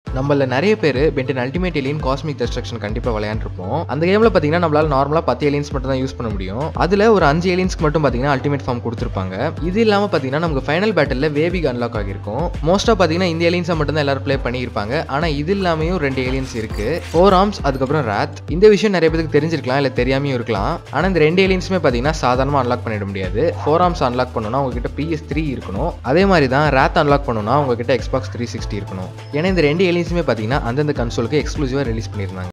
நம்மள நிறைய பேர் Ben Ten ultimate alien cosmic destruction கண்டிப்பாக விளையாண்டுருப்போம் அந்த கேமில் பார்த்தீங்கன்னா நம்மளால நார்மலாக பத்து ஏலியன்ஸ் மட்டும் தான் யூஸ் பண்ண முடியும் அதில் ஒரு அஞ்சு ஏலியன்ஸ்க்கு மட்டும் பார்த்தீங்கன்னா அல்டிமேட் ஃபார்ம் கொடுத்துருப்பாங்க இது இல்லாமல் பார்த்தீங்கன்னா நமக்கு ஃபைனல் பேட்டில் வேபிக் அன்லாக் ஆகிருக்கும் மோஸ்ட்டாக பார்த்தீங்கன்னா இந்த ஏலியன்ஸை மட்டும் தான் எல்லாரும் ப்ளே பண்ணியிருப்பாங்க ஆனால் இது இல்லாமையும் ரெண்டு ஏலியன்ஸ் இருக்கு ஃபோர் ஆர்ம்ஸ் அதுக்கப்புறம் ராத் இந்த விஷயம் நிறைய பேருக்கு தெரிஞ்சிருக்கலாம் இல்லை தெரியாமையும் இருக்கலாம் ஆனால் இந்த ரெண்டு ஏலியன்ஸுமே பார்த்தீங்கன்னா சாதாரணமாக அன்லாக் பண்ணிட முடியாது ஃபோர் ஆர்ம்ஸ் அன்லாக் பண்ணணும்னா உங்ககிட்ட பிஎஸ் த்ரீ இருக்கணும் அதே மாதிரி தான் ராத் அன்லாக் பண்ணணும்னா உங்ககிட்ட எக்ஸ்பாக்ஸ் த்ரீ சிக்ஸ்டி இருக்கணும் ஏன்னா இந்த ரெண்டு ஏலியன்ஸுமே பார்த்தீங்கன்னா அந்தந்த கன்சோலுக்கு எக்ஸ்க்ளூசிவாக ரிலீஸ் பண்ணியிருந்தாங்க